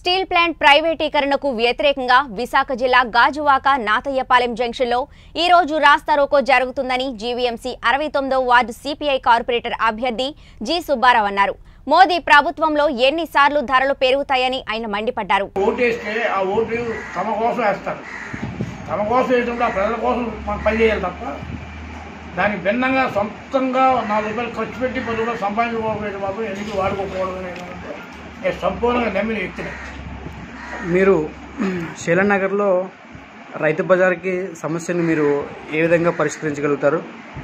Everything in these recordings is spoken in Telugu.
స్టీల్ ప్లాంట్ ప్రైవేటీకరణకు వ్యతిరేకంగా విశాఖ జిల్లా గాజువాక నాతయ్యపాలెం జంక్షన్లో ఈ రోజు రాస్తారోకో జరుగుతుందని జీవీఎంసీ అరవై తొమ్మిదో వార్డు సిపిఐ కార్పొరేటర్ అభ్యర్థి జి సుబ్బారావు అన్నారు మోదీ ప్రభుత్వంలో ఎన్నిసార్లు ధరలు పెరుగుతాయని ఆయన మండిపడ్డారు ఓటేస్తే ఆ ఓటు తమ కోసం వేస్తారు తమ కోసం వేసినప్పుడు ఆ ప్రజల కోసం మనం పనిచేయాలి తప్ప దానికి భిన్నంగా సొంతంగా నాలుగు రూపాయలు ఖర్చు పెట్టి పది రూపాయలు సంపాదించుకోకపోతే మాత్రం ఎందుకు వాడుకోకూడదు అనేది నేను సంపూర్ణంగా నమ్మిన వ్యక్తిని మీరు శైలనగర్లో రైతు బజార్కి సమస్యను మీరు ఏ విధంగా పరిష్కరించగలుగుతారు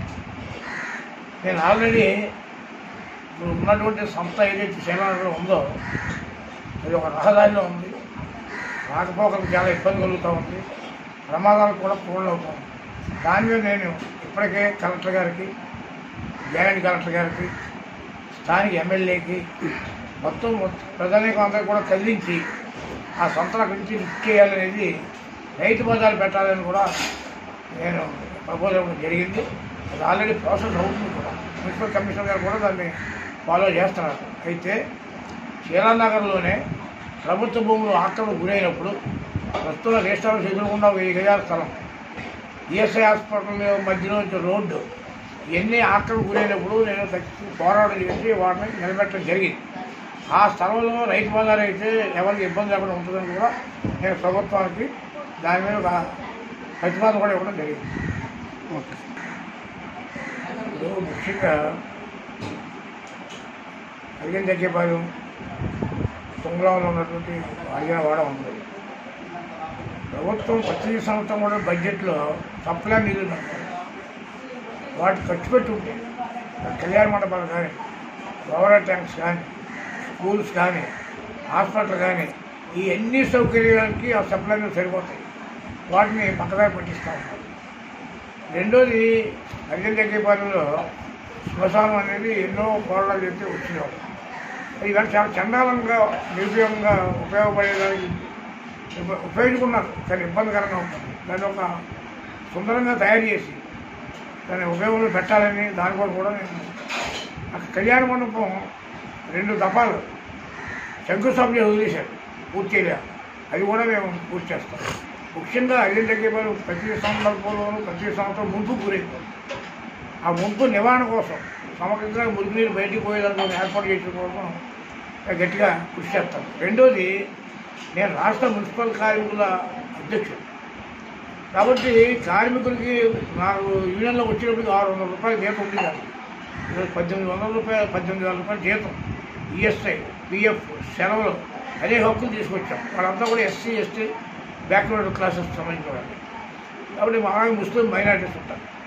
నేను ఆల్రెడీ ఇప్పుడు ఉన్నటువంటి సంస్థ ఏదైతే సేవలో ఉందో అది ఒక రహదారిలో ఉంది రాకపోకలకు చాలా ఇబ్బంది కలుగుతూ ఉంది ప్రమాదాలు కూడా పూర్ణవుతాం దాని మీద నేను ఇప్పటికే కలెక్టర్ గారికి జాయింట్ కలెక్టర్ గారికి స్థానిక ఎమ్మెల్యేకి మొత్తం ప్రజానీకం అందరూ కూడా కదిలించి ఆ సంస్థల గురించి లిఫ్ట్ చేయాలనేది రైతు బజార్లు పెట్టాలని కూడా నేను ప్రపోజల్ ఇవ్వడం జరిగింది అది ఆల్రెడీ ప్రాసెస్ అవుతుంది కూడా మున్సిపల్ కమిషనర్ గారు కూడా దాన్ని ఫాలో చేస్తున్నారు అయితే శీలానగర్లోనే ప్రభుత్వ భూములు ఆక్రమణ గురైనప్పుడు ప్రస్తుతం రిజిస్టార్ ఎదురుకుండా వెయ్యి గజాల స్థలం ఈఎస్ఐ హాస్పిటల్ మధ్యలో నుంచి రోడ్డు ఇవన్నీ ఆక్రమణ గురైనప్పుడు నేను దక్కి పోరాటం చేసి వాటిని నిలబెట్టడం జరిగింది ఆ స్థలంలో రైతు బజార్ అయితే ఎవరికి ఇబ్బంది లేకుండా ఉంటుందని కూడా నేను ప్రభుత్వానికి దాని మీద ఒక ప్రతిపాదన కూడా ఇవ్వడం జరిగింది ఓకే ఇప్పుడు ముఖ్యంగా అడిగిన తగ్గేపాలెం తుంగళంలో ఉన్నటువంటి అడిగిన వాడ ఉంది ప్రభుత్వం ప్రతి సంవత్సరం కూడా బడ్జెట్లో సప్లై నిధులు ఉన్నాయి. వాటి ఖర్చు పెట్టి ఉంటే కళ్యాణ మండపాలు కానీ ఓవర్ ట్యాంక్స్ కానీ స్కూల్స్ కానీ హాస్పిటల్ కానీ ఈ అన్ని సౌకర్యాలకి ఆ సప్లై నిధులు సరిపోతాయి వాటిని పక్కదారి పట్టిస్తూ ఉంటారు రెండోది అర్జున్ దగ్గరపాలెంలో శ్మశానం అనేది ఎన్నో పోరాటాలు చెప్తే వచ్చినవాడు ఇవాళ చాలా చండాలంగా నిరుపయోగంగా ఉపయోగపడేదానికి ఉప- ఉపయోగించుకున్నారు కానీ ఇబ్బందికరంగా ఉంటుంది దాన్ని ఒక సుందరంగా తయారు చేసి దాన్ని ఉపయోగంలో పెట్టాలని దాని కోసం కూడా నేను అక్కడ కళ్యాణ మండపం రెండు దఫాలు శంకుస్థాపన వదిలేశారు పూర్తి చేయలేదు అది కూడా మేము పూర్తి చేస్తాం ముఖ్యంగా అయ్యే దగ్గర ప్రతి సందర్భంలోనూ ప్రతి సంవత్సరం ముంపు గురైంది ఆ ముంపు నివారణ కోసం సమగ్రంగా మురుగునీరు బయటికి పోయేదానికి ఏర్పాటు చేయడం కోసం గట్టిగా కృషి చేస్తాం రెండోది నేను రాష్ట్ర మున్సిపల్ కార్మికుల అధ్యక్షుడు కాబట్టి కార్మికులకి నాకు యూనియన్లో వచ్చేటప్పటికి ఆరు వందల రూపాయల జీతం ఉంది కాదు ఈరోజు పద్దెనిమిది వందల రూపాయలు పద్దెనిమిది వేల రూపాయల జీతం ఈఎస్ఐ పిఎఫ్ సెలవులు అదే హక్కులు తీసుకొచ్చాం వాళ్ళంతా కూడా ఎస్సీ ఎస్టీ బ్యాక్వర్డ్ క్లాసెస్ సంబంధించిన వాళ్ళు కాబట్టి మా ముస్లిం మైనారిటీస్ ఉంటారు